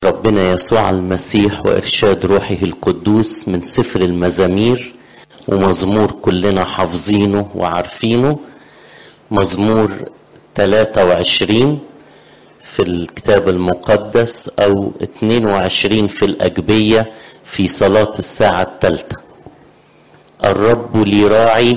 ربنا يسوع المسيح وإرشاد روحه القدوس من سفر المزامير ومزمور كلنا حافظينه وعارفينه مزمور 23 في الكتاب المقدس أو 22 في الأجبية في صلاة الساعة الثالثة الرب لي راعي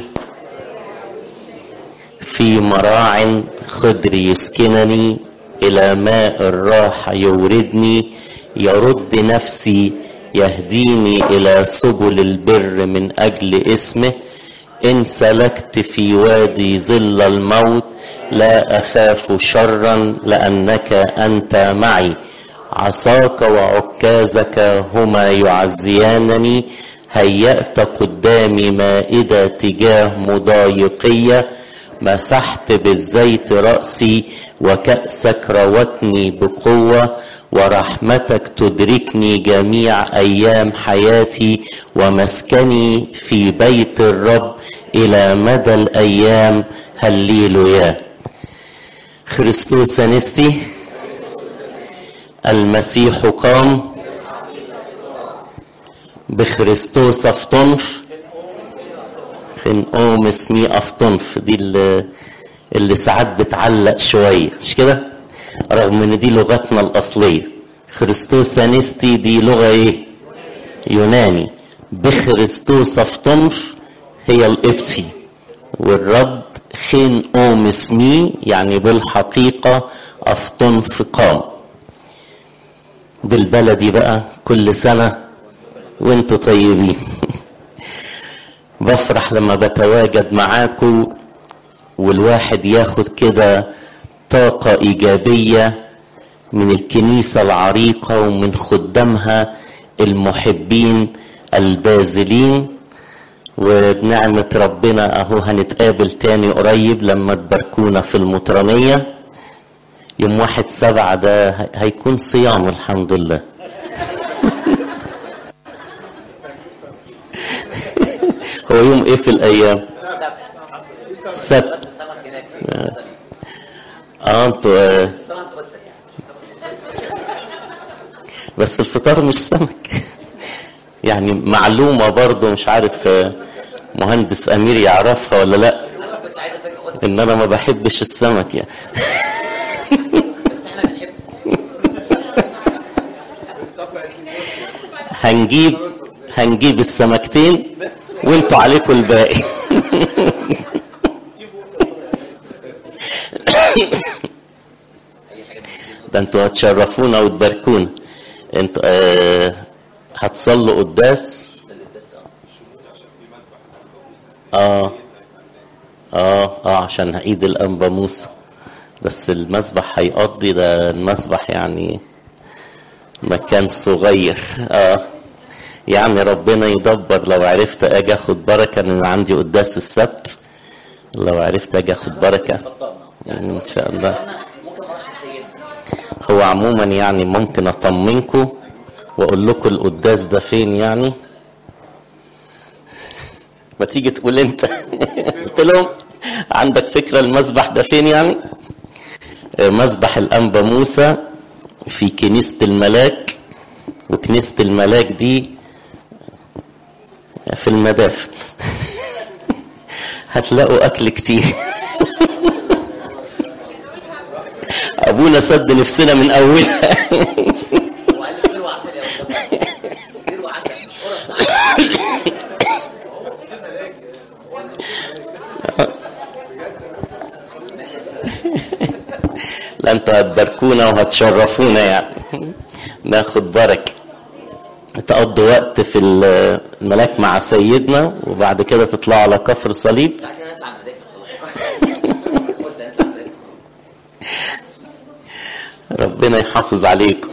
في مراع خضر يسكنني إلى ماء الراحة يوردني يرد نفسي يهديني إلى سبل البر من أجل اسمه إن سلكت في وادي ظل الموت لا أخاف شرا لأنك أنت معي عصاك وعكازك هما يعزيانني هيأت قدامي مائدة تجاه مضايقية مسحت بالزيت رأسي وكأسك روتني بقوة ورحمتك تدركني جميع أيام حياتي ومسكني في بيت الرب إلى مدى الأيام هللويا خريستوس أنستي المسيح قام بخريستوس أفطنف خن أوم اسمي أفطنف دي اللي, اللي ساعات بتعلق شوية مش كده رغم ان دي لغتنا الأصلية خريستوس أنستي دي لغة ايه يوناني بخريستوس أفطنف هي القبطي والرد خين أوم اسمي يعني بالحقيقة أفطنف قام بالبلدي بقى كل سنة وانتوا طيبين بفرح لما بتواجد معاكم والواحد ياخد كده طاقة إيجابية من الكنيسة العريقة ومن خدامها المحبين البازلين وبنعمة ربنا أهو هنتقابل تاني قريب لما تباركونا في المطرانية يوم واحد سبعة ده هيكون صيام الحمد لله هو يوم ايه في الايام سبت اه انتوا آه. بس الفطار مش سمك يعني معلومة برضو مش عارف آه مهندس امير يعرفها ولا لا ان انا ما بحبش السمك يعني هنجيب هنجيب السمكتين وانتوا عليكم الباقي ده انتوا هتشرفونا وتباركونا انتوا آه هتصلوا قداس اه اه اه عشان عيد الانبا موسى بس المسبح هيقضي ده المسبح يعني مكان صغير اه يعني ربنا يدبر لو عرفت اجي اخد بركه ان عندي قداس السبت لو عرفت اجي اخد بركه يعني ان شاء الله هو عموما يعني ممكن اطمنكم واقول لكم القداس ده فين يعني ما تيجي تقول انت قلت لهم عندك فكره المسبح ده فين يعني مسبح الانبا موسى في كنيسه الملاك وكنيسه الملاك دي في المدافن هتلاقوا اكل كتير ابونا سد نفسنا من اولها لا انتوا هتباركونا وهتشرفونا يعني ناخد بركه تقضوا وقت في الملاك مع سيدنا وبعد كده تطلعوا على كفر صليب ربنا يحافظ عليكم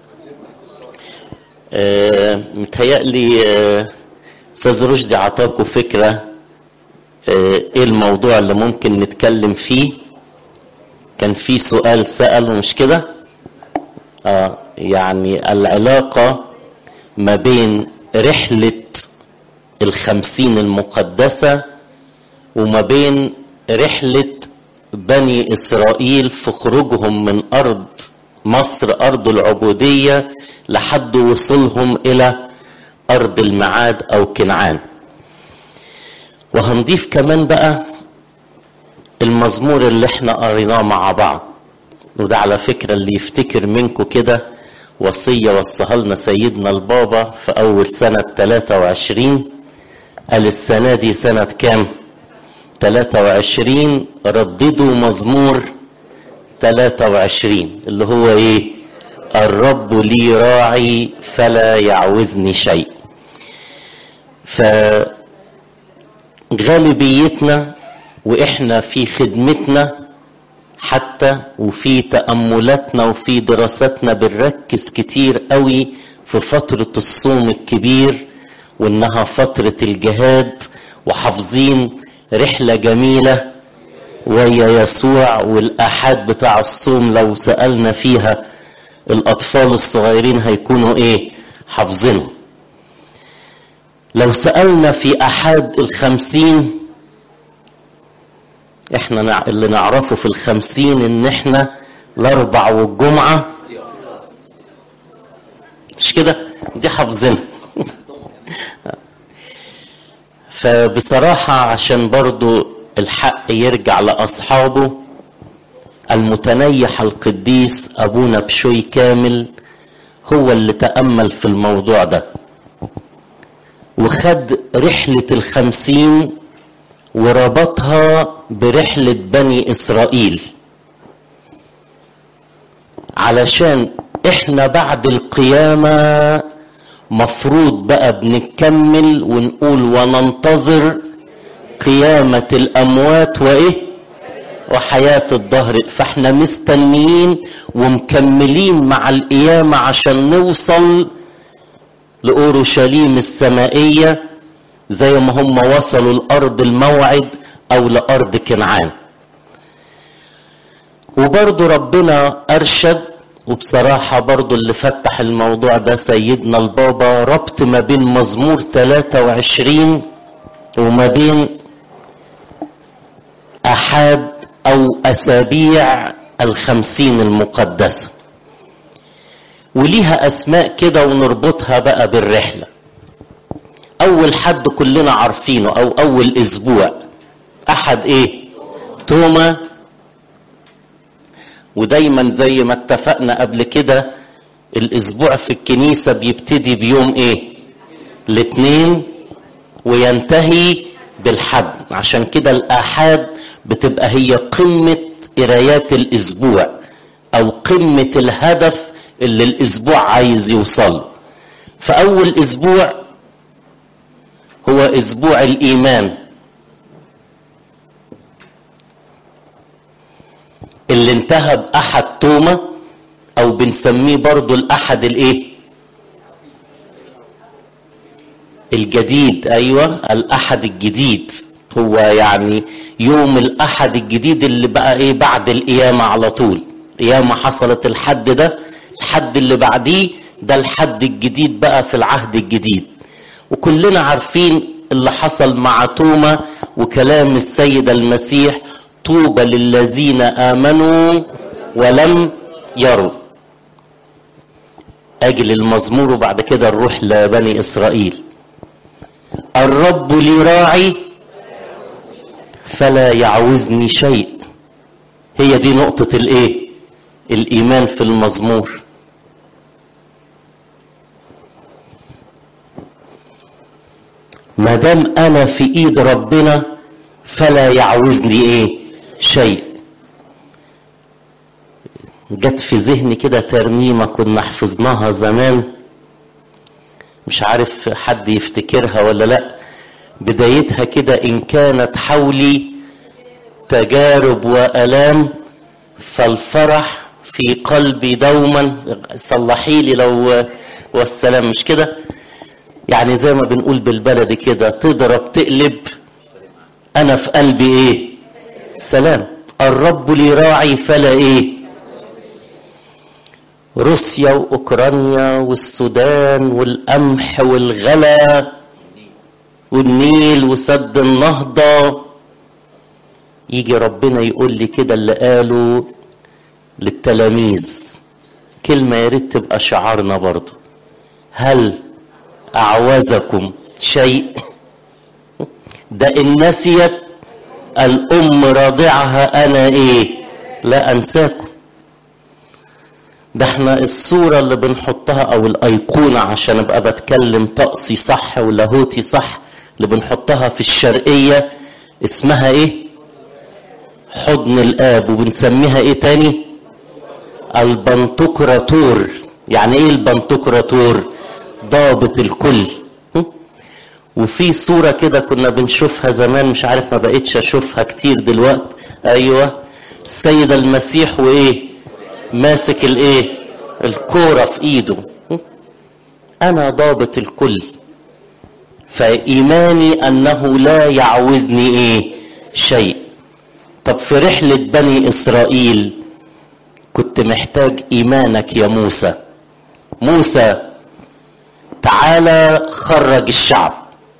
آه متهيألي آه استاذ رشدي عطاكم فكرة آه ايه الموضوع اللي ممكن نتكلم فيه كان في سؤال سأله مش كده اه يعني العلاقة ما بين رحلة الخمسين المقدسة وما بين رحلة بني إسرائيل في خروجهم من أرض مصر أرض العبودية لحد وصولهم إلى أرض المعاد أو كنعان وهنضيف كمان بقى المزمور اللي احنا قريناه مع بعض وده على فكرة اللي يفتكر منكم كده وصية وصاها لنا سيدنا البابا في أول سنة 23 قال السنة دي سنة كام؟ 23 رددوا مزمور 23 اللي هو ايه؟ الرب لي راعي فلا يعوزني شيء. فغالبيتنا واحنا في خدمتنا حتى وفي تأملاتنا وفي دراستنا بنركز كتير قوي في فترة الصوم الكبير وانها فترة الجهاد وحافظين رحلة جميلة ويا يسوع والآحاد بتاع الصوم لو سألنا فيها الأطفال الصغيرين هيكونوا إيه حافظينه لو سألنا في أحد الخمسين احنا اللي نعرفه في الخمسين ان احنا الاربع والجمعة مش كده دي حافظينها فبصراحة عشان برضو الحق يرجع لأصحابه المتنيح القديس أبونا بشوي كامل هو اللي تأمل في الموضوع ده وخد رحلة الخمسين وربطها برحلة بني إسرائيل علشان احنا بعد القيامة مفروض بقى بنكمل ونقول وننتظر قيامة الأموات وإيه وحياة الظهر فاحنا مستنيين ومكملين مع القيامة عشان نوصل لأورشليم السمائية زي ما هم وصلوا لأرض الموعد أو لأرض كنعان وبرضو ربنا أرشد وبصراحة برضو اللي فتح الموضوع ده سيدنا البابا ربط ما بين مزمور 23 وما بين أحد أو أسابيع الخمسين المقدسة وليها أسماء كده ونربطها بقى بالرحلة أول حد كلنا عارفينه أو أول أسبوع أحد إيه توما ودايما زي ما اتفقنا قبل كده الاسبوع في الكنيسة بيبتدي بيوم ايه الاثنين وينتهي بالحد عشان كده الاحاد بتبقى هي قمة قرايات الاسبوع او قمة الهدف اللي الاسبوع عايز يوصل فاول اسبوع هو اسبوع الايمان اللي انتهى بأحد توما أو بنسميه برضو الأحد الإيه؟ الجديد أيوة الأحد الجديد هو يعني يوم الأحد الجديد اللي بقى إيه بعد القيامة على طول قيامة حصلت الحد ده الحد اللي بعديه ده الحد الجديد بقى في العهد الجديد وكلنا عارفين اللي حصل مع توما وكلام السيد المسيح طوبى للذين امنوا ولم يروا اجل المزمور وبعد كده نروح لبني اسرائيل الرب لي راعي فلا يعوزني شيء هي دي نقطة الايه الايمان في المزمور ما دام انا في ايد ربنا فلا يعوزني ايه شيء جت في ذهني كده ترنيمة كنا حفظناها زمان مش عارف حد يفتكرها ولا لا بدايتها كده إن كانت حولي تجارب وألام فالفرح في قلبي دوما صلحي لي لو والسلام مش كده يعني زي ما بنقول بالبلدي كده تضرب تقلب أنا في قلبي إيه سلام الرب لي راعي فلا ايه روسيا واوكرانيا والسودان والقمح والغلا والنيل وسد النهضة يجي ربنا يقول لي كده اللي قاله للتلاميذ كلمة يا ريت تبقى شعارنا برضه هل أعوزكم شيء ده إن نسيت الأم راضعها أنا إيه لا أنساكم ده احنا الصورة اللي بنحطها أو الأيقونة عشان أبقى بتكلم طقسي صح ولاهوتي صح اللي بنحطها في الشرقية اسمها إيه حضن الآب وبنسميها إيه تاني البنتوكراتور يعني إيه البنتوكراتور ضابط الكل وفي صورة كده كنا بنشوفها زمان مش عارف ما بقيتش أشوفها كتير دلوقتي أيوة السيد المسيح وإيه ماسك الإيه الكورة في إيده أنا ضابط الكل فإيماني أنه لا يعوزني إيه شيء طب في رحلة بني إسرائيل كنت محتاج إيمانك يا موسى موسى تعالى خرج الشعب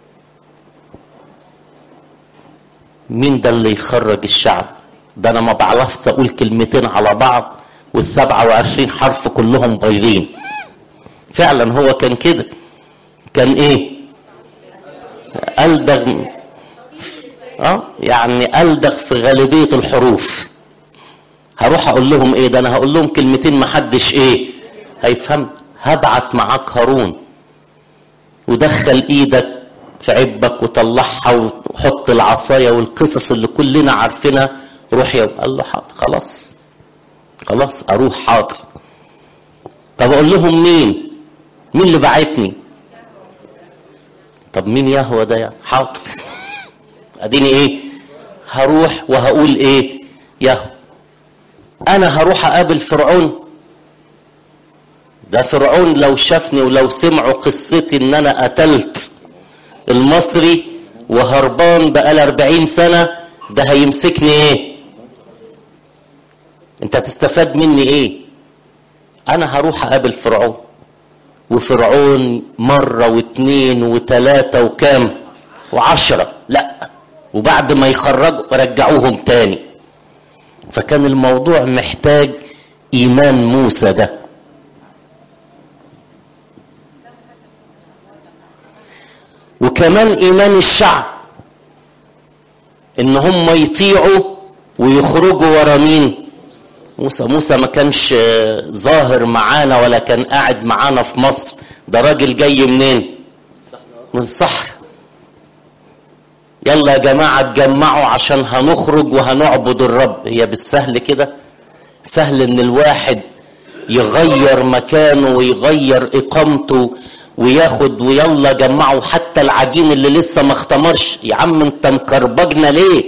مين ده اللي يخرج الشعب ده انا ما بعرفش اقول كلمتين على بعض والسبعة وعشرين حرف كلهم بايظين فعلا هو كان كده كان ايه ألدغ اه يعني ألدغ في غالبية الحروف هروح اقول لهم ايه ده انا هقول لهم كلمتين محدش ايه هيفهم هبعت معاك هارون ودخل ايدك في عبك وطلعها وحط العصاية والقصص اللي كلنا عارفينها روح يا قال له حاضر خلاص خلاص اروح حاضر طب اقول لهم مين مين اللي بعتني طب مين يهوى ده يعني حاضر اديني ايه هروح وهقول ايه يهوى انا هروح اقابل فرعون ده فرعون لو شافني ولو سمعوا قصتي ان انا قتلت المصري وهربان بقالي 40 سنة ده هيمسكني ايه انت هتستفاد مني ايه انا هروح اقابل فرعون وفرعون مرة واثنين وثلاثة وكام وعشرة لا وبعد ما يخرجوا رجعوهم تاني فكان الموضوع محتاج ايمان موسى ده وكمان ايمان الشعب ان هم يطيعوا ويخرجوا ورا مين موسى موسى ما كانش ظاهر معانا ولا كان قاعد معانا في مصر ده راجل جاي منين من الصحراء يلا يا جماعة اتجمعوا عشان هنخرج وهنعبد الرب هي بالسهل كده سهل ان الواحد يغير مكانه ويغير اقامته وياخد ويلا جمعوا حتى العجين اللي لسه ما اختمرش يا عم انت مكربجنا ليه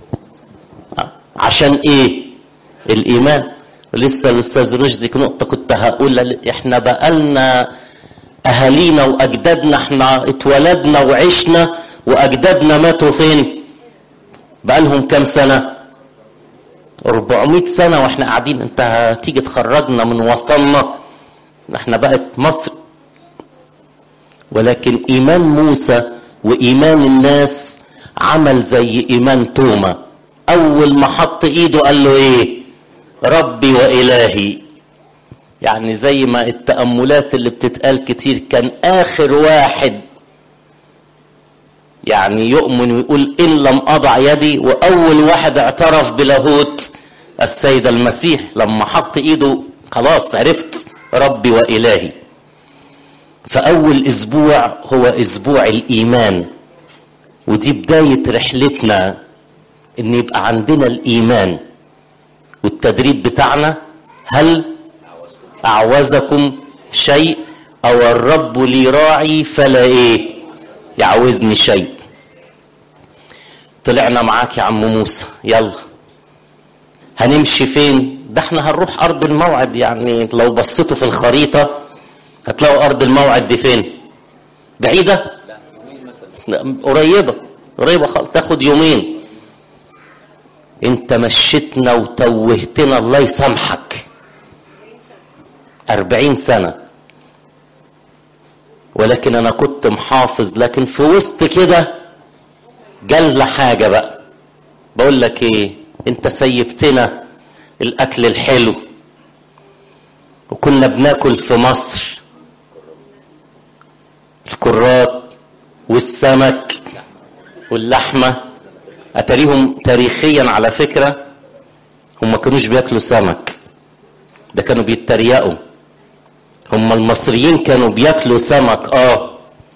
عشان ايه الايمان لسه الاستاذ رشدي نقطه كنت هقول احنا بقالنا اهالينا واجدادنا احنا اتولدنا وعشنا واجدادنا ماتوا فين بقالهم كام سنه 400 سنه واحنا قاعدين انت هتيجي تخرجنا من وطننا احنا بقت مصر ولكن ايمان موسى وايمان الناس عمل زي ايمان توما اول ما حط ايده قال له ايه ربي والهي يعني زي ما التاملات اللي بتتقال كتير كان اخر واحد يعني يؤمن ويقول ان لم اضع يدي واول واحد اعترف بلاهوت السيد المسيح لما حط ايده خلاص عرفت ربي والهي فأول أسبوع هو أسبوع الإيمان ودي بداية رحلتنا إن يبقى عندنا الإيمان والتدريب بتاعنا هل أعوزكم شيء أو الرب لي راعي فلا إيه يعوزني شيء طلعنا معاك يا عم موسى يلا هنمشي فين ده احنا هنروح أرض الموعد يعني لو بصيتوا في الخريطة هتلاقوا ارض الموعد دي فين بعيده لا قريبه قريبه خالص تاخد يومين انت مشيتنا وتوهتنا الله يسامحك أربعين سنة ولكن أنا كنت محافظ لكن في وسط كده جل حاجة بقى بقول لك إيه أنت سيبتنا الأكل الحلو وكنا بناكل في مصر الكرات والسمك واللحمة أتاريهم تاريخيا على فكرة هم ما كانوش بياكلوا سمك ده كانوا بيتريقوا هم المصريين كانوا بياكلوا سمك اه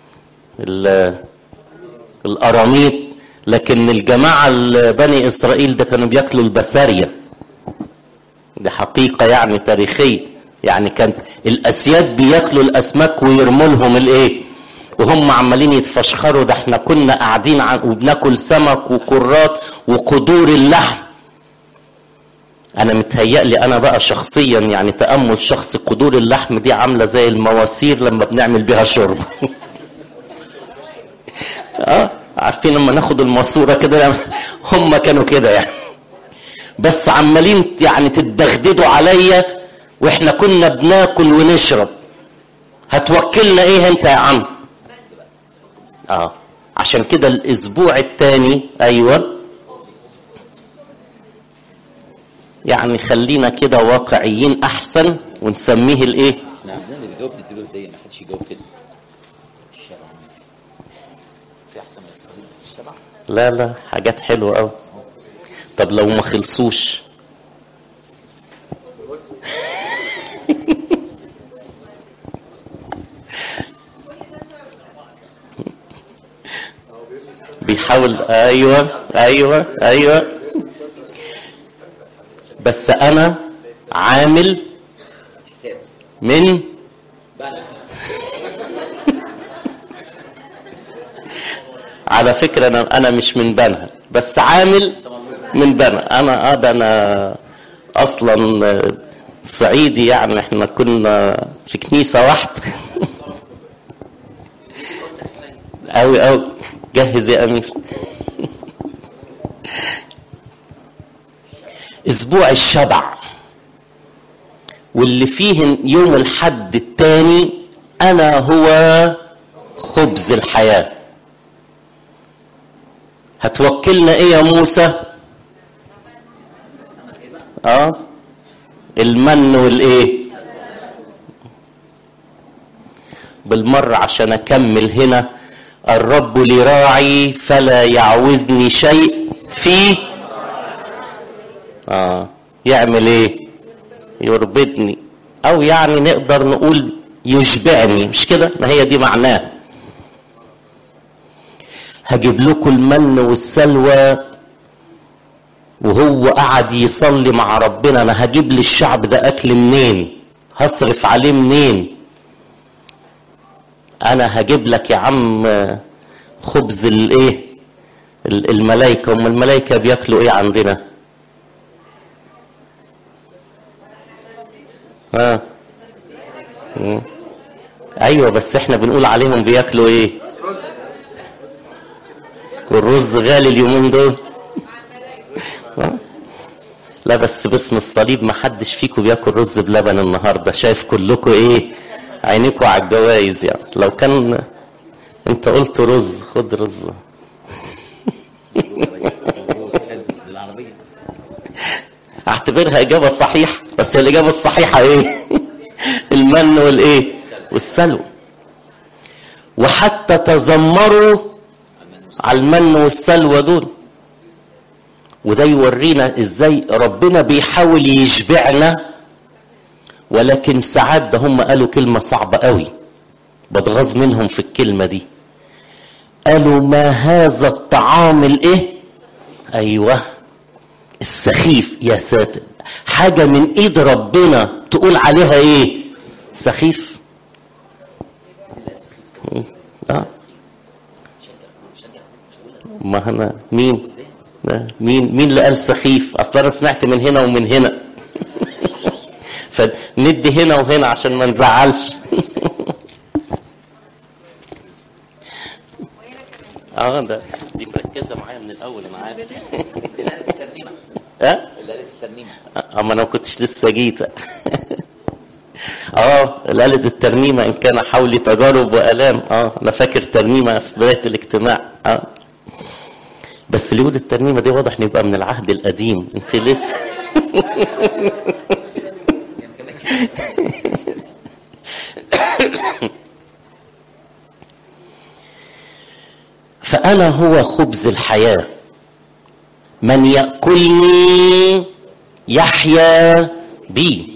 القراميط لكن الجماعة بني إسرائيل ده كانوا بياكلوا البسارية دي حقيقة يعني تاريخية يعني كان الأسياد بياكلوا الأسماك ويرموا لهم الإيه وهم عمالين يتفشخروا ده احنا كنا قاعدين وبناكل سمك وكرات وقدور اللحم انا متهيألي انا بقى شخصيا يعني تأمل شخصي قدور اللحم دي عاملة زي المواسير لما بنعمل بيها شرب اه عارفين لما ناخد الماسورة كده هم كانوا كده يعني بس عمالين يعني تتدغددوا عليا واحنا كنا بناكل ونشرب هتوكلنا ايه انت يا عم اه عشان كده الاسبوع الثاني ايوه يعني خلينا كده واقعيين احسن ونسميه الايه نعم ده اللي بيجاوب نديله هديه ما حدش يجاوب كده الشبع في احسن من الصليب الشبع لا لا حاجات حلوه قوي طب لو ما خلصوش بيحاول ايوه ايوه ايوه بس انا عامل حساب من بقى على فكره انا انا مش من بنها بس عامل من بنها انا اه ده انا اصلا صعيدي يعني احنا كنا في كنيسه واحده قوي قوي جهز يا امير اسبوع الشبع واللي فيه يوم الحد الثاني انا هو خبز الحياه هتوكلنا ايه يا موسى اه المن والايه بالمرة عشان اكمل هنا الرب لي راعي فلا يعوزني شيء في اه يعمل ايه يربطني او يعني نقدر نقول يشبعني مش كده ما هي دي معناه هجيب لكم المن والسلوى وهو قعد يصلي مع ربنا انا هجيب للشعب ده اكل منين هصرف عليه منين انا هجيب لك يا عم خبز الايه الملائكه هم الملائكه بياكلوا ايه عندنا ها مم. ايوه بس احنا بنقول عليهم بياكلوا ايه والرز غالي اليومين دول ها؟ لا بس باسم الصليب ما حدش فيكم بياكل رز بلبن النهارده شايف كلكم ايه عينيكم على الجوائز يعني لو كان انت قلت رز خد رز بالعربيه اعتبرها اجابه صحيحه بس الاجابه الصحيحه ايه المن والايه والسلو وحتى تذمروا على المن والسلوى دول وده يورينا ازاي ربنا بيحاول يشبعنا ولكن ساعات ده هم قالوا كلمة صعبة قوي بتغاظ منهم في الكلمة دي قالوا ما هذا الطعام الايه ايوه السخيف يا ساتر حاجة من ايد ربنا تقول عليها ايه سخيف اه ما انا مين لا، مين مين اللي قال سخيف اصل انا سمعت من هنا ومن هنا فندي هنا وهنا عشان ما نزعلش اه ده دي مركزه معايا من الاول انا عارف اللي قالت الترنيمه ها اللي قالت الترنيمه اما انا ما كنتش لسه جيت اه ليله الترنيمه ان كان حولي تجارب والام اه انا فاكر ترنيمه في بدايه الاجتماع اه بس اللي يقول الترنيمه دي واضح انه يبقى من العهد القديم انت لسه يعني ما كملتش فأنا هو خبز الحياة من يأكلني يحيا بي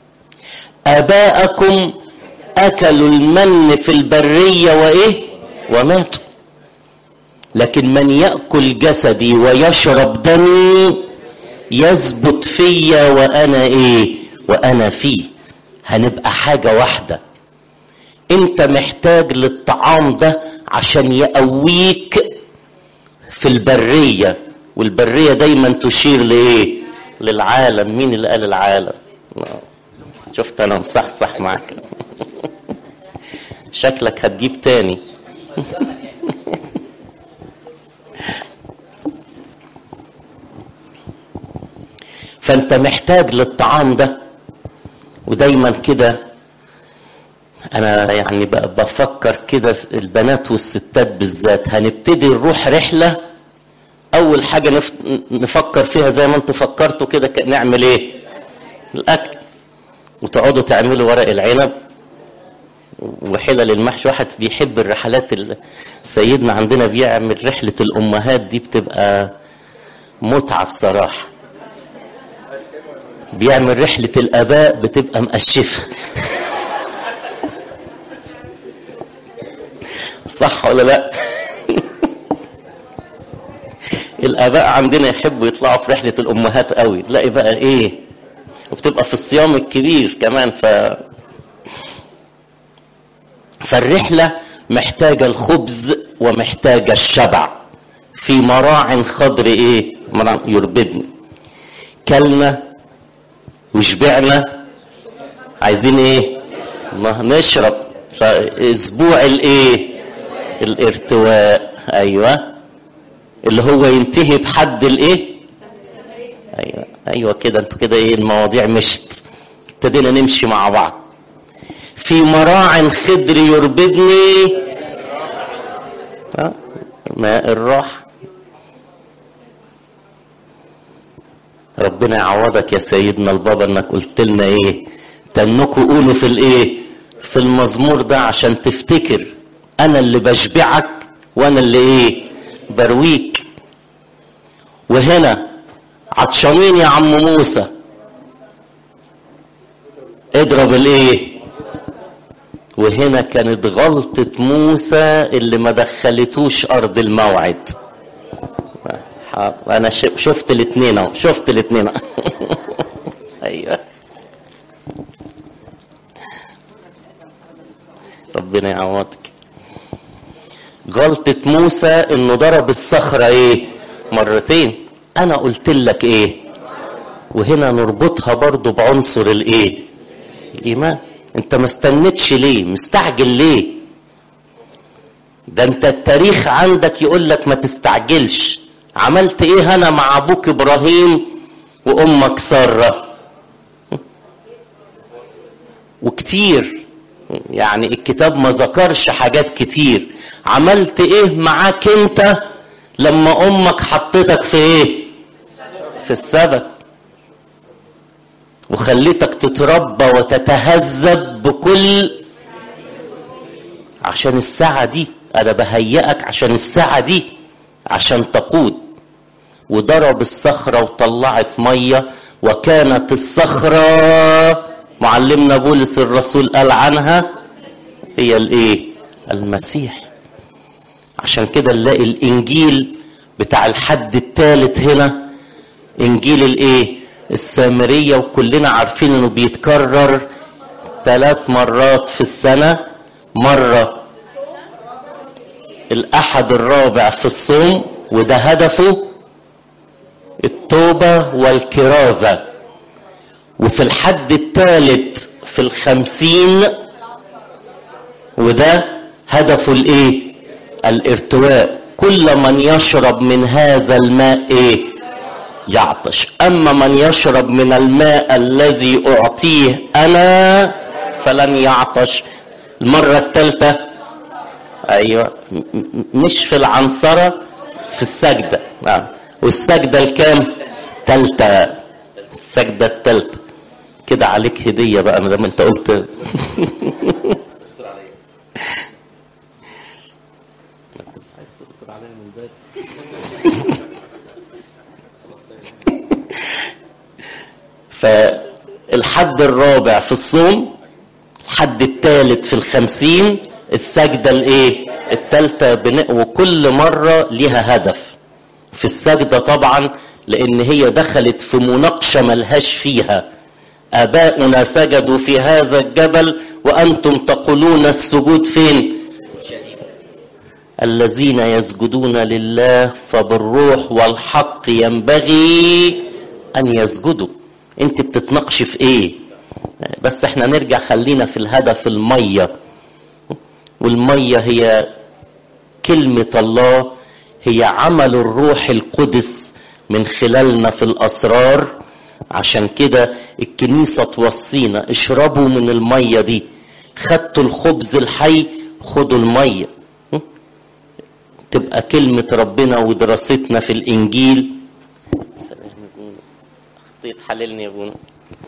آباءكم أكلوا المن في البرية وإيه وماتوا لكن من يأكل جسدي ويشرب دمي يثبت فيا وأنا إيه وأنا فيه هنبقى حاجة واحدة أنت محتاج للطعام ده عشان يقويك في البرية والبرية دايما تشير لإيه للعالم مين اللي قال العالم شفت أنا مصحصح معاك شكلك هتجيب تاني فانت محتاج للطعام ده ودايما كده انا يعني بفكر كده البنات والستات بالذات هنبتدي نروح رحله اول حاجه نف... نفكر فيها زي ما انتوا فكرتوا كده نعمل ايه الاكل وتقعدوا تعملوا ورق العنب وحلل المحشي واحد بيحب الرحلات اللي سيدنا عندنا بيعمل رحله الامهات دي بتبقى متعه بصراحه بيعمل رحله الاباء بتبقى مقشفه صح ولا لا الاباء عندنا يحبوا يطلعوا في رحله الامهات قوي تلاقي بقى ايه وبتبقى في الصيام الكبير كمان ف فالرحله محتاجه الخبز ومحتاجه الشبع في مراع خضر ايه مراع يربدني كلنا وشبعنا عايزين ايه نشرب فاسبوع الايه الارتواء ايوه اللي هو ينتهي بحد الايه ايوه ايوه كده انتوا كده ايه المواضيع مشت ابتدينا نمشي مع بعض في مراع خضر يربدني أه؟ ماء الراحه ربنا يعوضك يا سيدنا البابا انك قلت لنا ايه تنكوا قولوا في الايه في المزمور ده عشان تفتكر انا اللي بشبعك وانا اللي ايه برويك وهنا عطشانين يا عم موسى اضرب الايه وهنا كانت غلطة موسى اللي ما دخلتوش ارض الموعد انا شفت الاثنين اهو شفت الاثنين ايوه ربنا يعوضك غلطة موسى انه ضرب الصخرة ايه مرتين انا قلت لك ايه وهنا نربطها برضو بعنصر الايه الايمان انت ما استنتش ليه مستعجل ليه ده انت التاريخ عندك يقول لك ما تستعجلش عملت ايه انا مع ابوك ابراهيم وامك ساره وكتير يعني الكتاب ما ذكرش حاجات كتير عملت ايه معاك انت لما امك حطتك في ايه في السبت وخليتك تتربى وتتهذب بكل عشان الساعة دي انا بهيئك عشان الساعة دي عشان تقود وضرب الصخرة وطلعت مية وكانت الصخرة معلمنا بولس الرسول قال عنها هي الايه المسيح عشان كده نلاقي الانجيل بتاع الحد الثالث هنا انجيل الايه السامرية وكلنا عارفين انه بيتكرر ثلاث مرات في السنة مرة الاحد الرابع في الصوم وده هدفه التوبة والكرازة وفي الحد الثالث في الخمسين وده هدفه الايه الارتواء كل من يشرب من هذا الماء ايه يعطش اما من يشرب من الماء الذي اعطيه انا فلن يعطش المرة الثالثة ايوه مش في العنصرة في السجدة نعم والسجدة الكام تالتة السجدة التالتة كده عليك هديه بقى ما دام انت قلت استر عليا عايز تستر عليا من بدري فالحد الرابع في الصوم الحد الثالث في الخمسين السجدة الايه التالتة بن... وكل مرة ليها هدف في السجدة طبعا لان هي دخلت في مناقشة ملهاش فيها اباؤنا سجدوا في هذا الجبل وانتم تقولون السجود فين الذين يسجدون لله فبالروح والحق ينبغي ان يسجدوا انت بتتناقش في ايه بس احنا نرجع خلينا في الهدف الميه والميه هي كلمه الله هي عمل الروح القدس من خلالنا في الاسرار عشان كده الكنيسه توصينا اشربوا من الميه دي خدتوا الخبز الحي خدوا الميه تبقى كلمة ربنا ودراستنا في الإنجيل أخطيت حللني يا ابونا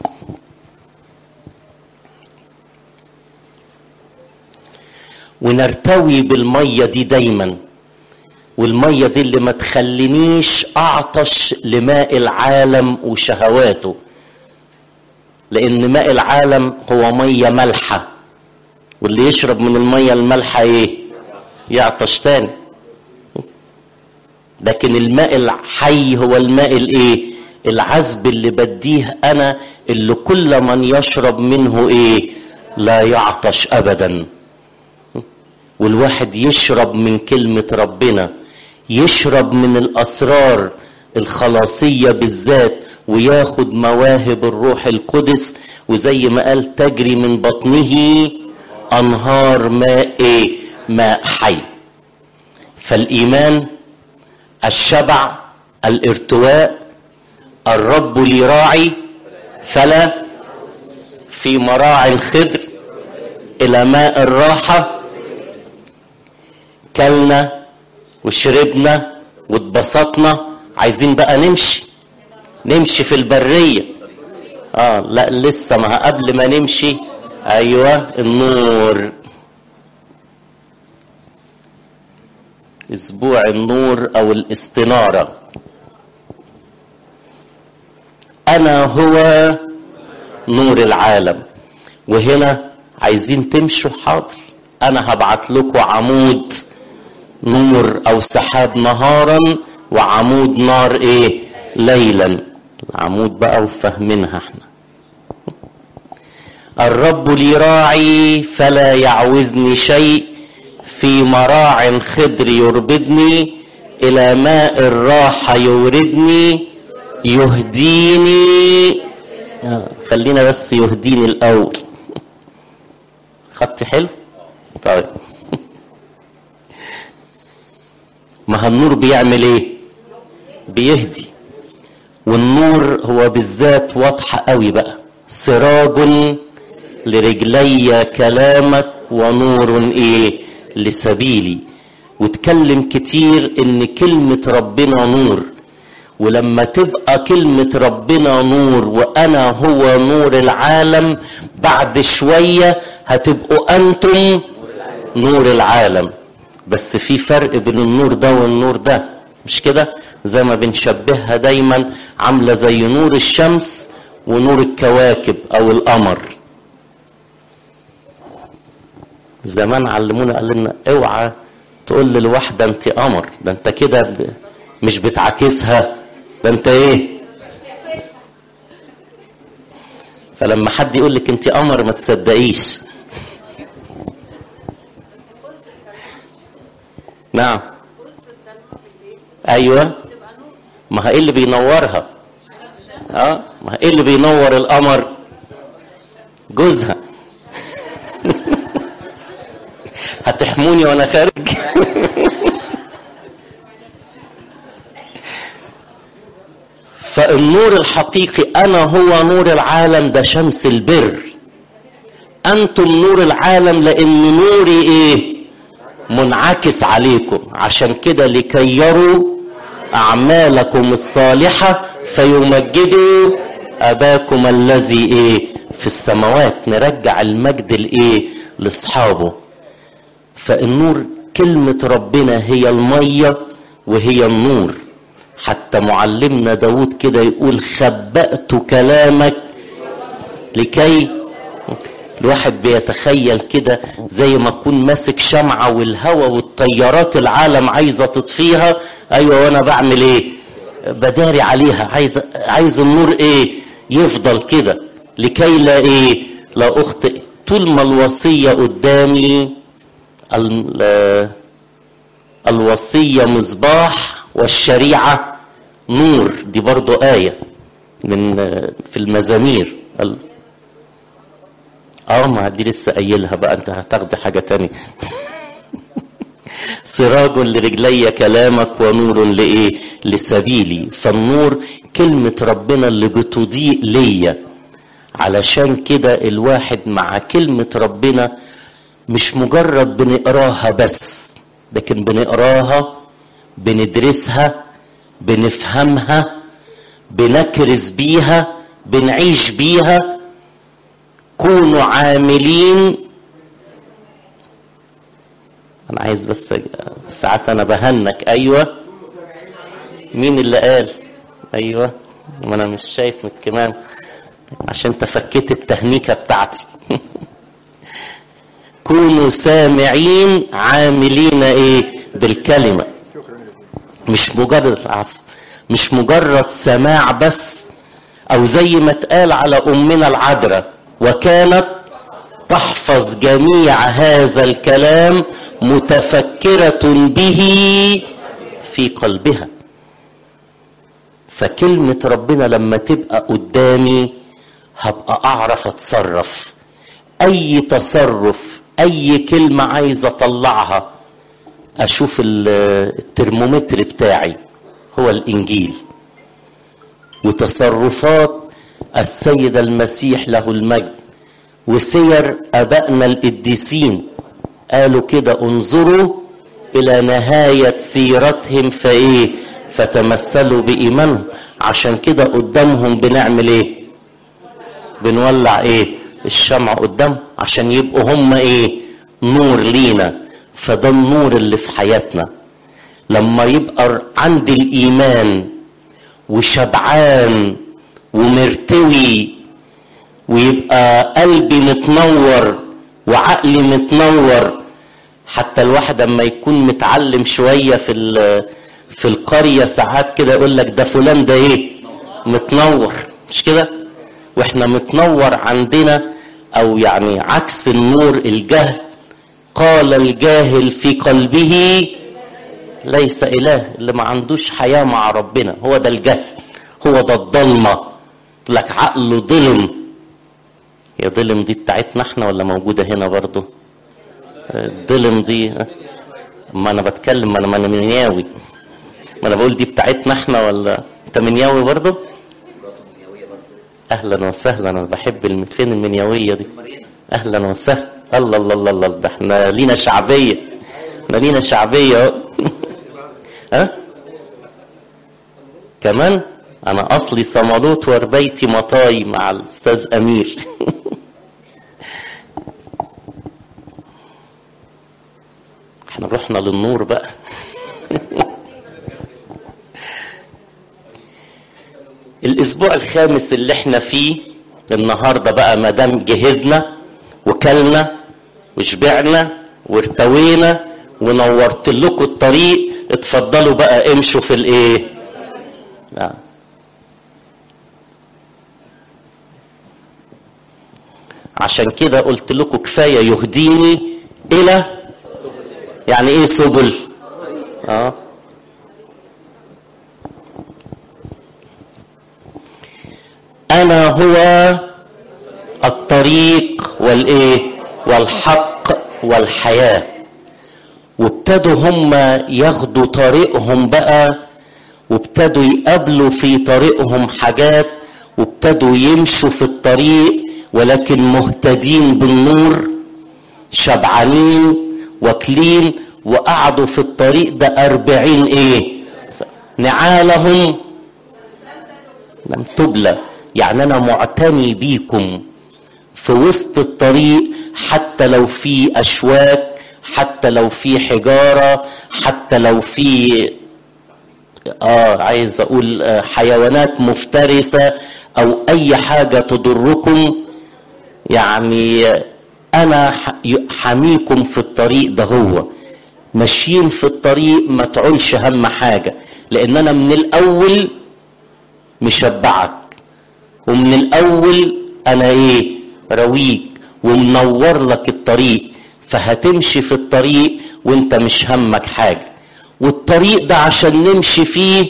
ونرتوي بالمية دي دايما والمية دي اللي ما تخلينيش أعطش لماء العالم وشهواته لأن ماء العالم هو مية مالحة واللي يشرب من المية المالحة إيه؟ يعطش تاني لكن الماء الحي هو الماء الايه العذب اللي بديه انا اللي كل من يشرب منه ايه لا يعطش ابدا والواحد يشرب من كلمة ربنا يشرب من الاسرار الخلاصية بالذات وياخد مواهب الروح القدس وزي ما قال تجري من بطنه انهار ماء ايه ماء حي فالايمان الشبع الارتواء الرب لي راعي فلا في مراعي الخضر الى ماء الراحه كلنا وشربنا واتبسطنا عايزين بقى نمشي نمشي في البريه اه لا لسه ما قبل ما نمشي ايوه النور اسبوع النور او الاستناره انا هو نور العالم وهنا عايزين تمشوا حاضر انا هبعت لكم عمود نور او سحاب نهارا وعمود نار ايه ليلا العمود بقى وفهمينها احنا الرب لي راعي فلا يعوزني شيء في مراع خضر يربدني الى ماء الراحه يوردني يهديني آه، خلينا بس يهديني الاول خط حلو طيب ما النور بيعمل ايه بيهدي والنور هو بالذات واضحه قوي بقى سراج لرجلي كلامك ونور ايه لسبيلي واتكلم كتير ان كلمة ربنا نور ولما تبقى كلمة ربنا نور وانا هو نور العالم بعد شوية هتبقوا انتم نور العالم بس في فرق بين النور ده والنور ده مش كده زي ما بنشبهها دايما عاملة زي نور الشمس ونور الكواكب او القمر زمان علمونا قال لنا اوعى تقول للواحده انت قمر ده انت كده ب... مش بتعاكسها ده انت ايه فلما حد يقول لك انت قمر ما تصدقيش نعم ايوه ما هي ايه اللي بينورها اه ما هي ايه اللي بينور القمر جوزها هتحموني وانا خارج فالنور الحقيقي انا هو نور العالم ده شمس البر انتم نور العالم لان نوري ايه منعكس عليكم عشان كده لكي يروا اعمالكم الصالحه فيمجدوا اباكم الذي ايه في السماوات نرجع المجد لايه لاصحابه فالنور كلمة ربنا هي المية وهي النور حتى معلمنا داود كده يقول خبأت كلامك لكي الواحد بيتخيل كده زي ما اكون ماسك شمعة والهواء والطيارات العالم عايزة تطفيها ايوه وانا بعمل ايه بداري عليها عايز عايز النور ايه يفضل كده لكي لا ايه لا اخطئ طول ما الوصية قدامي ال- الوصية مصباح والشريعة نور دي برضو آية من في المزامير ال- اه ما دي لسه قايلها بقى انت هتاخدي حاجة تانية سراج لرجلي كلامك ونور لإيه لسبيلي فالنور كلمة ربنا اللي بتضيء ليا علشان كده الواحد مع كلمة ربنا مش مجرد بنقراها بس لكن بنقراها بندرسها بنفهمها بنكرز بيها بنعيش بيها كونوا عاملين انا عايز بس ساعات انا بهنك ايوه مين اللي قال ايوه ما انا مش شايف من الكمان عشان تفكيت التهنيكه بتاعتي كونوا سامعين عاملين ايه بالكلمه مش مجرد عفو مش مجرد سماع بس او زي ما اتقال على امنا العذراء وكانت تحفظ جميع هذا الكلام متفكره به في قلبها فكلمه ربنا لما تبقى قدامي هبقى اعرف اتصرف اي تصرف اي كلمه عايز اطلعها اشوف الترمومتر بتاعي هو الانجيل وتصرفات السيد المسيح له المجد وسير ابائنا القديسين قالوا كده انظروا الى نهايه سيرتهم فايه فتمثلوا بايمانهم عشان كده قدامهم بنعمل ايه بنولع ايه الشمع قدام عشان يبقوا هم ايه نور لينا فده النور اللي في حياتنا لما يبقى عندي الايمان وشبعان ومرتوي ويبقى قلبي متنور وعقلي متنور حتى الواحد اما يكون متعلم شويه في في القريه ساعات كده يقول لك ده فلان ده ايه متنور مش كده واحنا متنور عندنا او يعني عكس النور الجهل قال الجاهل في قلبه ليس اله اللي ما عندوش حياه مع ربنا هو ده الجهل هو ده الضلمه لك عقله ظلم يا ظلم دي بتاعتنا احنا ولا موجوده هنا برضه الظلم دي ما انا بتكلم ما انا ما انا منياوي ما انا بقول دي بتاعتنا احنا ولا انت منياوي برضه اهلا وسهلا انا بحب الم- فين المنيويه دي اهلا وسهلا الله الله الله الله ده احنا لينا شعبيه احنا لينا شعبيه اهو ها كمان انا اصلي صمالوت وربيتي مطاي مع الاستاذ امير احنا رحنا للنور بقى الاسبوع الخامس اللي احنا فيه النهارده بقى ما دام جهزنا وكلنا وشبعنا وارتوينا ونورت لكم الطريق اتفضلوا بقى امشوا في الايه لا. عشان كده قلت لكم كفايه يهديني الى يعني ايه سبل اه انا هو الطريق والايه والحق والحياه وابتدوا هم ياخدوا طريقهم بقى وابتدوا يقابلوا في طريقهم حاجات وابتدوا يمشوا في الطريق ولكن مهتدين بالنور شبعانين واكلين وقعدوا في الطريق ده أربعين ايه نعالهم لم تبلى يعني انا معتني بيكم في وسط الطريق حتى لو في اشواك حتى لو في حجاره حتى لو في اه عايز اقول آه، حيوانات مفترسه او اي حاجه تضركم يعني انا ح- حميكم في الطريق ده هو ماشيين في الطريق ما تعولش هم حاجه لان انا من الاول مشبعك ومن الاول انا ايه رويك ومنور لك الطريق فهتمشي في الطريق وانت مش همك حاجه والطريق ده عشان نمشي فيه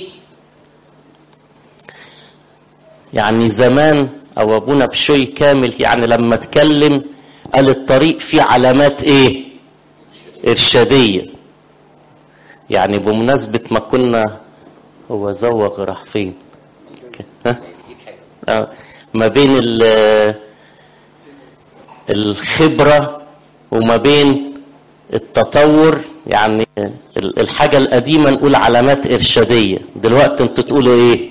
يعني زمان او ابونا بشوي كامل يعني لما اتكلم قال الطريق فيه علامات ايه ارشاديه يعني بمناسبه ما كنا هو زوغ راح فين ها؟ آه، ما بين ال- الخبره وما بين التطور يعني ال- الحاجه القديمه نقول علامات ارشاديه دلوقتي انتوا تقولوا ايه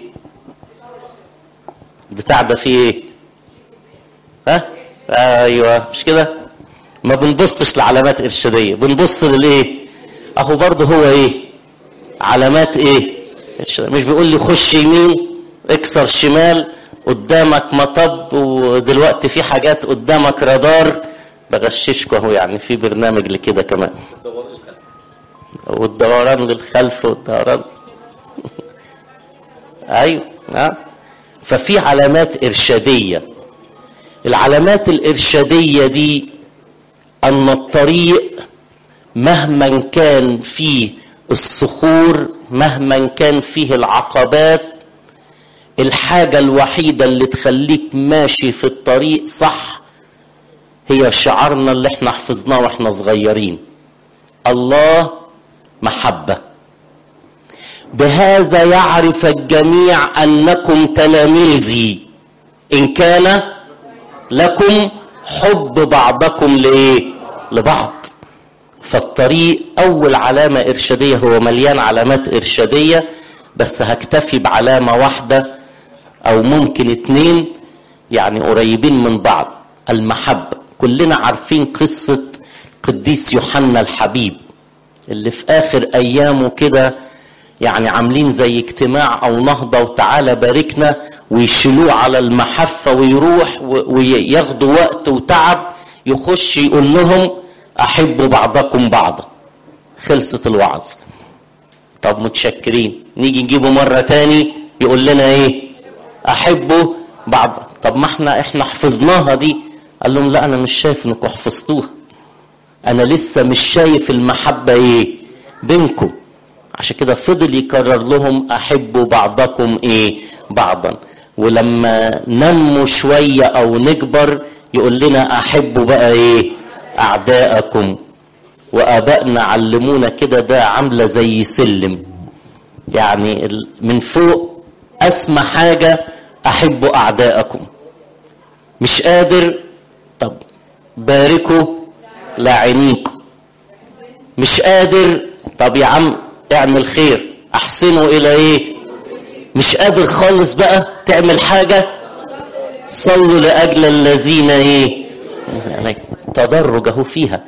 بتاع ده فيه ايه ها ايوه مش كده ما بنبصش لعلامات ارشاديه بنبص للايه اهو برضه هو ايه علامات ايه إرشادية. مش بيقول لي خش يمين اكسر شمال قدامك مطب ودلوقتي في حاجات قدامك رادار بغششكم اهو يعني في برنامج لكده كمان والدوران للخلف والدوران ايوه ها ففي علامات ارشاديه العلامات الارشاديه دي ان الطريق مهما كان فيه الصخور مهما كان فيه العقبات الحاجه الوحيده اللي تخليك ماشي في الطريق صح هي شعارنا اللي احنا حفظناه واحنا صغيرين الله محبه بهذا يعرف الجميع انكم تلاميذي ان كان لكم حب بعضكم لايه لبعض فالطريق اول علامه ارشاديه هو مليان علامات ارشاديه بس هكتفي بعلامه واحده او ممكن اتنين يعني قريبين من بعض المحبه كلنا عارفين قصه قديس يوحنا الحبيب اللي في اخر ايامه كده يعني عاملين زي اجتماع او نهضه وتعالى باركنا ويشيلوه على المحفه ويروح و- وياخدوا وقت وتعب يخش يقول لهم احبوا بعضكم بعضا خلصت الوعظ طب متشكرين نيجي نجيبه مره تاني يقول لنا ايه احبوا بعض طب ما احنا احنا حفظناها دي قال لهم لا انا مش شايف انكم حفظتوها انا لسه مش شايف المحبه ايه بينكم عشان كده فضل يكرر لهم احبوا بعضكم ايه بعضا ولما ننمو شويه او نكبر يقول لنا احبوا بقى ايه اعداءكم وابائنا علمونا كده ده عامله زي سلم يعني ال- من فوق اسمى حاجه احبوا اعداءكم مش قادر طب باركوا لاعنيكم مش قادر طب يا عم اعمل خير احسنوا الى ايه مش قادر خالص بقى تعمل حاجة صلوا لأجل الذين ايه يعني تدرج اهو فيها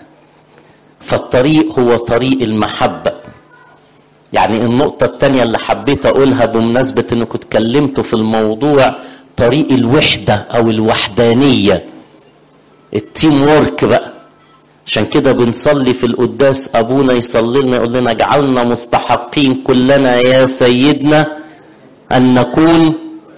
فالطريق هو طريق المحبة يعني النقطة التانية اللي حبيت أقولها بمناسبة إنكم اتكلمتوا في الموضوع طريق الوحدة أو الوحدانية التيم وورك بقى عشان كده بنصلي في القداس أبونا يصلي لنا يقول لنا اجعلنا مستحقين كلنا يا سيدنا أن نكون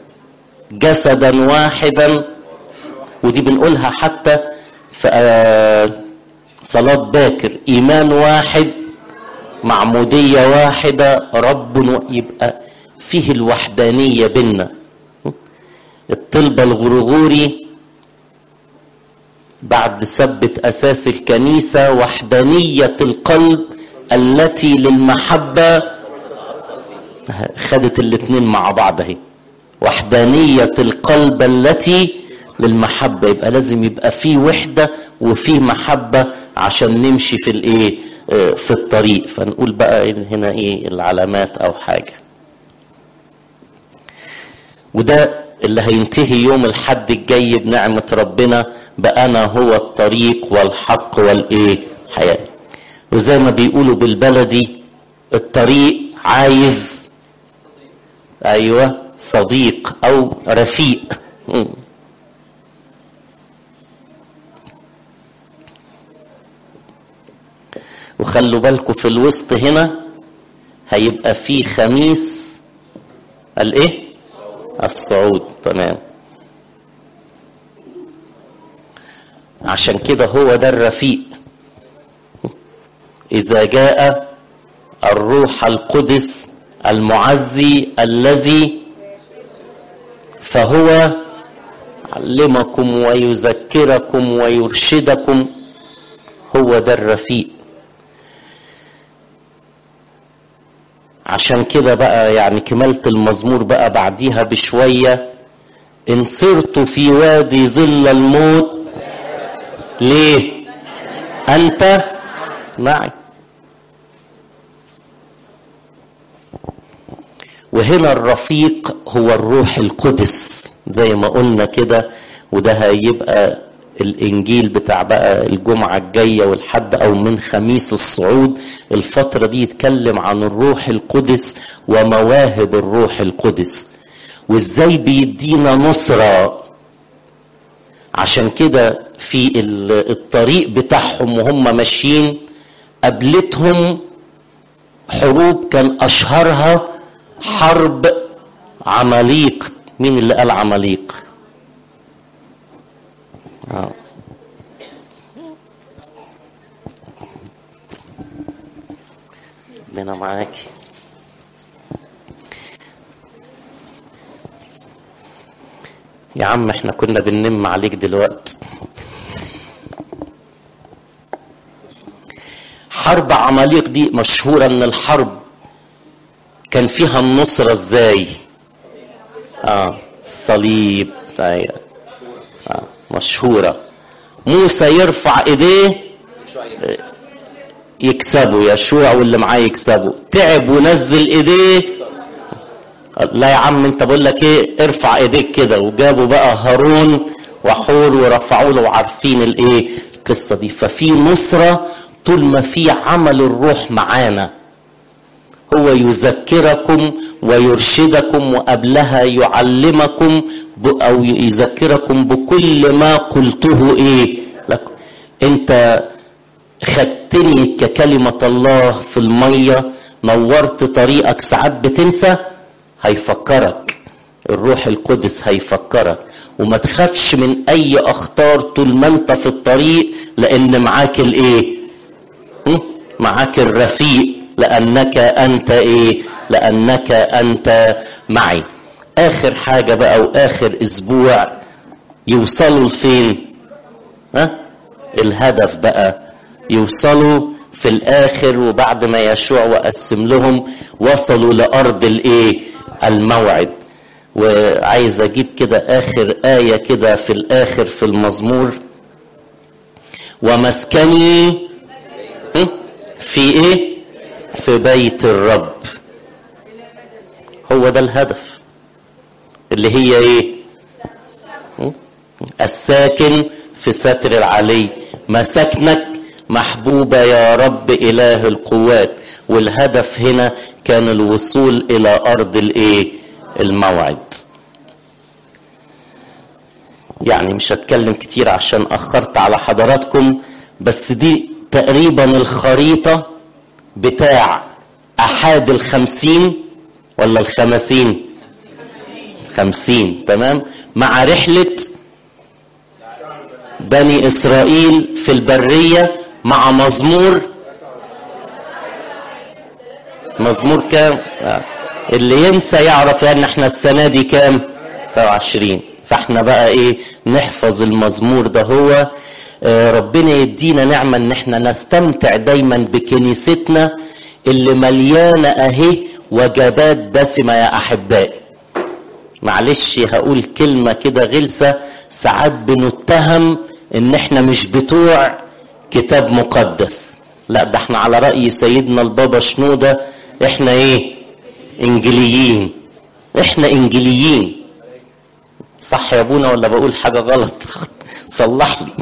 جسدا واحدا ودي بنقولها حتى في آه، صلاة باكر إيمان واحد معمودية واحدة رب و- يبقى فيه الوحدانية بينا الطلبة الغرغوري بعد ثبت أساس الكنيسة وحدانية القلب التي للمحبة خدت الاتنين مع بعض اهي وحدانية القلب التي للمحبة يبقى لازم يبقى في وحدة وفي محبة عشان نمشي في الايه آه، في الطريق فنقول بقى إن هنا ايه العلامات او حاجة وده اللي هينتهي يوم الحد الجاي بنعمة ربنا بأنا هو الطريق والحق والإيه حياة وزي ما بيقولوا بالبلدي الطريق عايز أيوة صديق أو رفيق م. وخلوا بالكم في الوسط هنا هيبقى في خميس الايه الصعود تمام عشان كده هو ده الرفيق اذا جاء الروح القدس المعزي الذي فهو يعلمكم ويذكركم ويرشدكم هو ده الرفيق عشان كده بقى يعني كمالة المزمور بقى بعديها بشوية إن صرت في وادي ظل الموت ليه أنت معي وهنا الرفيق هو الروح القدس زي ما قلنا كده وده هيبقى الانجيل بتاع بقى الجمعه الجايه والحد او من خميس الصعود الفتره دي يتكلم عن الروح القدس ومواهب الروح القدس وازاي بيدينا نصره عشان كده في الطريق بتاعهم وهم ماشيين قابلتهم حروب كان اشهرها حرب عماليق مين اللي قال عماليق آه. ربنا معاك يا عم احنا كنا بننم عليك دلوقتي حرب عماليق دي مشهورة ان الحرب كان فيها النصرة ازاي اه الصليب ايوه آه. مشهورة موسى يرفع ايديه يكسبوا يشوع واللي معاه يكسبوا تعب ونزل ايديه لا يا عم انت بقول لك ايه ارفع ايديك كده وجابوا بقى هارون وحور ورفعوا له وعارفين الايه القصه دي ففي نصره طول ما في عمل الروح معانا هو يذكركم ويرشدكم وقبلها يعلمكم او يذكركم بكل ما قلته ايه لكم انت خدتني ككلمة الله في المية نورت طريقك ساعات بتنسى هيفكرك الروح القدس هيفكرك وما تخافش من اي اخطار طول ما انت في الطريق لان معاك الايه معاك الرفيق لانك انت ايه لانك انت معي اخر حاجة بقى واخر اسبوع يوصلوا لفين ها الهدف بقى يوصلوا في الاخر وبعد ما يشوع وقسم لهم وصلوا لارض الايه الموعد وعايز اجيب كده اخر ايه كده في الاخر في المزمور ومسكني في ايه في بيت الرب هو ده الهدف اللي هي ايه الساكن في ستر العلي مساكنك محبوبة يا رب إله القوات والهدف هنا كان الوصول إلى أرض الإيه الموعد يعني مش هتكلم كتير عشان أخرت على حضراتكم بس دي تقريبا الخريطة بتاع أحد الخمسين ولا الخمسين خمسين تمام مع رحلة بني إسرائيل في البرية مع مزمور مزمور كام آه. اللي ينسى يعرف يعني احنا السنة دي كام 23 فاحنا بقى ايه نحفظ المزمور ده هو آه ربنا يدينا نعمة ان احنا نستمتع دايما بكنيستنا اللي مليانة اهي وجبات دسمة يا احبائي معلش هقول كلمة كده غلسة ساعات بنتهم ان احنا مش بتوع كتاب مقدس لا ده احنا على رأي سيدنا البابا شنودة احنا ايه انجليين احنا انجليين صح يا ابونا ولا بقول حاجة غلط صلح لي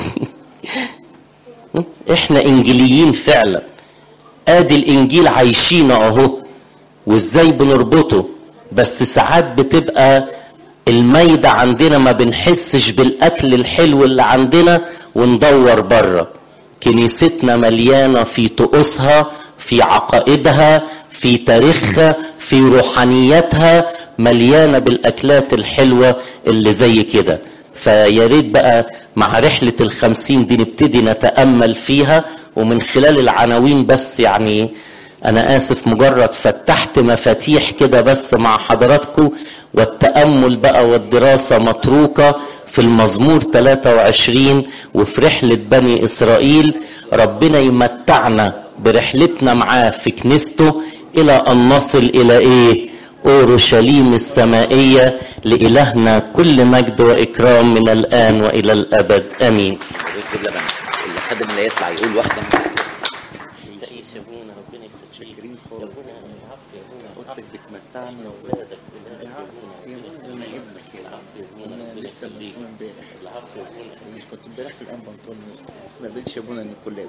احنا انجيليين فعلا ادي الانجيل عايشين اهو وازاي بنربطه بس ساعات بتبقى الميدة عندنا ما بنحسش بالاكل الحلو اللي عندنا وندور بره كنيستنا مليانة في طقوسها في عقائدها في تاريخها في روحانيتها مليانة بالأكلات الحلوة اللي زي كده فيا ريت بقى مع رحلة الخمسين دي نبتدي نتأمل فيها ومن خلال العناوين بس يعني أنا آسف مجرد فتحت مفاتيح كده بس مع حضراتكم والتأمل بقى والدراسة متروكة في المزمور 23 وفي رحلة بني إسرائيل ربنا يمتعنا برحلتنا معاه في كنيسته إلى أن نصل إلى إيه؟ أورشليم السمائية لإلهنا كل مجد وإكرام من الآن وإلى الأبد آمين ويكتب لبن اللي خدم اللي يطلع يقول واحدة قلت بتمتعني واولادك انا ابنك انا لسه مصوم امبارح مش كنت امبارح في الانبا انطونيو ما قدرتش ابونا ان كل